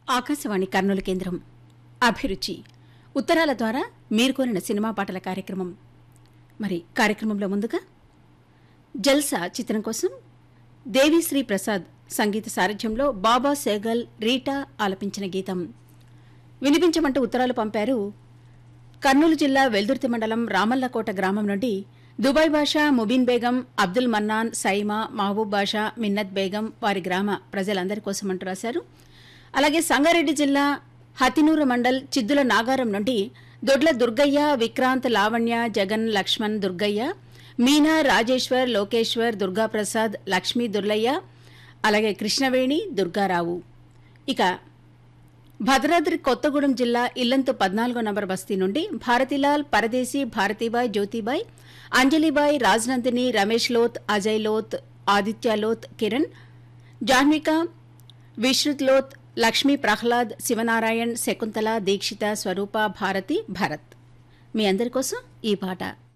ఆకాశవాణి కర్నూలు కేంద్రం అభిరుచి ఉత్తరాల ద్వారా మీరు కోరిన సినిమా పాటల కార్యక్రమం మరి కార్యక్రమంలో ముందుగా జల్సా చిత్రం కోసం దేవిశ్రీ ప్రసాద్ సంగీత సారథ్యంలో బాబా సేగల్ రీటా ఆలపించిన గీతం వినిపించమంటూ ఉత్తరాలు పంపారు కర్నూలు జిల్లా వెల్దుర్తి మండలం రామల్లకోట గ్రామం నుండి దుబాయ్ బాషా ముబీన్ బేగం అబ్దుల్ మన్నాన్ సైమా మహబూబ్ బాషా మిన్నత్ బేగం వారి గ్రామ ప్రజలందరి కోసం అంటూ రాశారు అలాగే సంగారెడ్డి జిల్లా హతినూరు మండల్ చిద్దుల నాగారం నుండి దొడ్ల దుర్గయ్య విక్రాంత్ లావణ్య జగన్ లక్ష్మణ్ దుర్గయ్య మీనా రాజేశ్వర్ లోకేశ్వర్ దుర్గాప్రసాద్ లక్ష్మీ దుర్లయ్య అలాగే కృష్ణవేణి దుర్గారావు ఇక భద్రాద్రి కొత్తగూడెం జిల్లా ఇల్లంతు పద్నాలుగో నంబర్ బస్తీ నుండి భారతిలాల్ పరదేశీ భారతీబాయ్ జ్యోతిబాయ్ అంజలిబాయ్ రాజ్నందిని రమేష్ లోత్ అజయ్ లోత్ ఆదిత్య లోత్ కిరణ్ జాహ్విక విశ్రుత్ లోత్ లక్ష్మీ ప్రహ్లాద్ శివనారాయణ్ శకుంతల దీక్షిత స్వరూప భారతి భరత్ మీ అందరి కోసం ఈ పాట